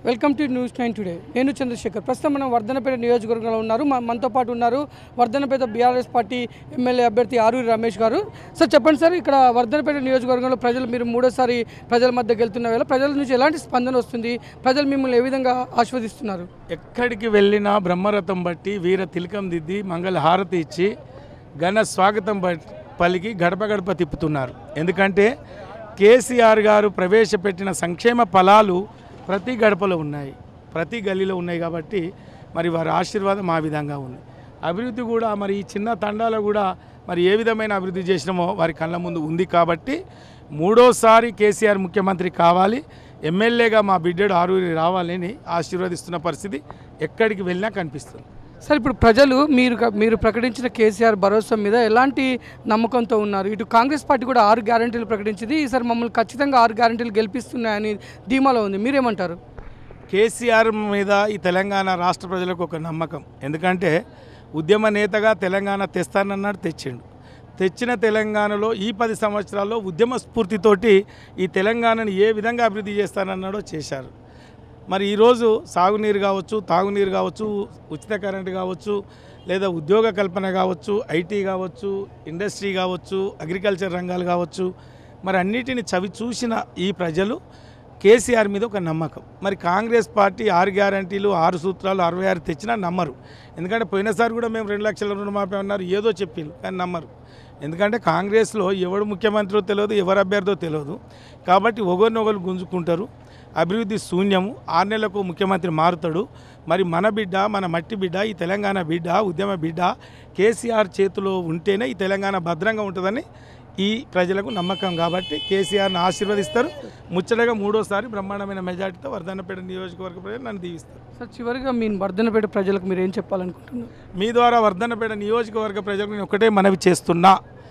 welcome to news nine today నేను చంద్రశేఖర్ ప్రస్తుతం మనం వర్ధనపేట నియోజకవర్గంలో ఉన్నారు మా- మనతో పాటు ఉన్నారు వర్ధనపేట బీఆర్ఎస్ పార్టీ ఎమ్మెల్యే అభ్యర్థి ఆరూరి రమేష్ గారు సార్ చెప్పండి సార్ ఇక్కడ వర్ధనపేట నియోజకవర్గంలో ప్రజలు మీరు మూడోసారి ప్రజల మధ్య వెళ్తున్న వేళ ప్రజల నుంచి ఎలాంటి స్పందన వస్తుంది ప్రజలు మిమ్మల్ని ఏ విధంగా ఆస్వాదిస్తున్నారు ఎక్కడికి వెళ్ళినా బ్రహ్మరథం బట్టి వీర తిలకం దిద్ది మంగళ హారతి ఇచ్చి ఘన స్వాగతం బట్- పలికి గడప గడప తిప్పుతున్నారు ఎందుకంటే కేసీఆర్ గారు ప్రవేశపెట్టిన సంక్షేమ ఫలాలు ప్రతి గడపలో ఉన్నాయి ప్రతి గల్లీలో ఉన్నాయి కాబట్టి మరి వారి ఆశీర్వాదం ఆ విధంగా ఉంది అభివృద్ధి కూడా మరి ఈ చిన్న తండాలో కూడా మరి ఏ విధమైన అభివృద్ధి చేసినామో వారి కళ్ళ ముందు ఉంది కాబట్టి మూడోసారి కేసీఆర్ ముఖ్యమంత్రి కావాలి ఎమ్మెల్యేగా మా బిడ్డడు ఆరూరి రావాలని ఆశీర్వదిస్తున్న పరిస్థితి ఎక్కడికి వెళ్ళినా కనిపిస్తుంది సార్ ఇప్పుడు ప్రజలు మీరు మీరు ప్రకటించిన కేసీఆర్ భరోసా మీద ఎలాంటి నమ్మకంతో ఉన్నారు ఇటు కాంగ్రెస్ పార్టీ కూడా ఆరు గ్యారంటీలు ప్రకటించింది ఈసారి మమ్మల్ని ఖచ్చితంగా ఆరు గ్యారంటీలు గెలిపిస్తున్నాయని ధీమాలో ఉంది మీరేమంటారు కేసీఆర్ మీద ఈ తెలంగాణ రాష్ట్ర ప్రజలకు ఒక నమ్మకం ఎందుకంటే ఉద్యమ నేతగా తెలంగాణ తెస్తానన్నాడు తెచ్చిండు తెచ్చిన తెలంగాణలో ఈ పది సంవత్సరాల్లో ఉద్యమ స్ఫూర్తితోటి ఈ తెలంగాణను ఏ విధంగా అభివృద్ధి చేస్తానన్నాడో చేశారు మరి ఈరోజు సాగునీరు కావచ్చు తాగునీరు కావచ్చు ఉచిత కరెంటు కావచ్చు లేదా ఉద్యోగ కల్పన కావచ్చు ఐటీ కావచ్చు ఇండస్ట్రీ కావచ్చు అగ్రికల్చర్ రంగాలు కావచ్చు మరి అన్నిటిని చవి చూసిన ఈ ప్రజలు కేసీఆర్ మీద ఒక నమ్మకం మరి కాంగ్రెస్ పార్టీ ఆరు గ్యారంటీలు ఆరు సూత్రాలు అరవై ఆరు తెచ్చినా నమ్మరు ఎందుకంటే పోయినసారి కూడా మేము రెండు లక్షల రుణమాఫీ అన్నారు ఏదో చెప్పిండ్రు కానీ నమ్మరు ఎందుకంటే కాంగ్రెస్లో ఎవడు ముఖ్యమంత్రో తెలియదు ఎవరు అభ్యర్థో తెలియదు కాబట్టి ఒకరినొకరు గుంజుకుంటారు అభివృద్ధి శూన్యము ఆరు నెలలకు ముఖ్యమంత్రి మారుతాడు మరి మన బిడ్డ మన మట్టి బిడ్డ ఈ తెలంగాణ బిడ్డ ఉద్యమ బిడ్డ కేసీఆర్ చేతిలో ఉంటేనే ఈ తెలంగాణ భద్రంగా ఉంటుందని ఈ ప్రజలకు నమ్మకం కాబట్టి కేసీఆర్ని ఆశీర్వదిస్తారు ముచ్చటగా మూడోసారి బ్రహ్మాండమైన మెజార్టీతో వర్ధన్నపేట నియోజకవర్గ ప్రజలు నన్ను దీవిస్తారు సార్ చివరిగా మీ వర్ధనపేట ప్రజలకు మీరు ఏం చెప్పాలనుకుంటున్నారు మీ ద్వారా వర్ధన్నపేట నియోజకవర్గ ప్రజలకు నేను ఒకటే మనవి చేస్తున్నా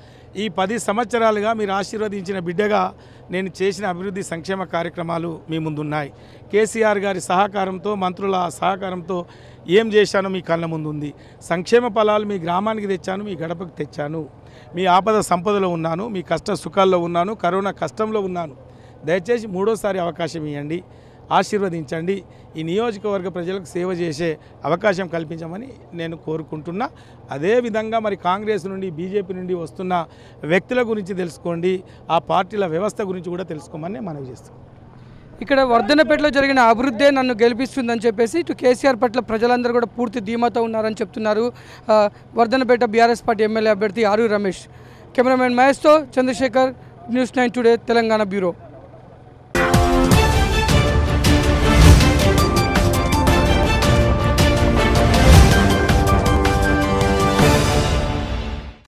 ఈ పది సంవత్సరాలుగా మీరు ఆశీర్వదించిన బిడ్డగా నేను చేసిన అభివృద్ధి సంక్షేమ కార్యక్రమాలు మీ ముందున్నాయి కేసీఆర్ గారి సహకారంతో మంత్రుల సహకారంతో ఏం చేశానో మీ కళ్ళ ముందు ఉంది సంక్షేమ ఫలాలు మీ గ్రామానికి తెచ్చాను మీ గడపకు తెచ్చాను మీ ఆపద సంపదలో ఉన్నాను మీ కష్ట సుఖాల్లో ఉన్నాను కరోనా కష్టంలో ఉన్నాను దయచేసి మూడోసారి అవకాశం ఇవ్వండి ఆశీర్వదించండి ఈ నియోజకవర్గ ప్రజలకు సేవ చేసే అవకాశం కల్పించమని నేను కోరుకుంటున్నా అదేవిధంగా మరి కాంగ్రెస్ నుండి బీజేపీ నుండి వస్తున్న వ్యక్తుల గురించి తెలుసుకోండి ఆ పార్టీల వ్యవస్థ గురించి కూడా తెలుసుకోమని మనవి చేస్తాం ఇక్కడ వర్ధనపేటలో జరిగిన అభివృద్ధే నన్ను గెలిపిస్తుందని చెప్పేసి ఇటు కేసీఆర్ పట్ల ప్రజలందరూ కూడా పూర్తి ధీమాతో ఉన్నారని చెప్తున్నారు ఆ, వర్ధనపేట బీఆర్ఎస్ పార్టీ ఎమ్మెల్యే అభ్యర్థి ఆరు రమేష్ కెమెరామెన్ మహేష్తో Chandrashekar news nine today Telangana bureau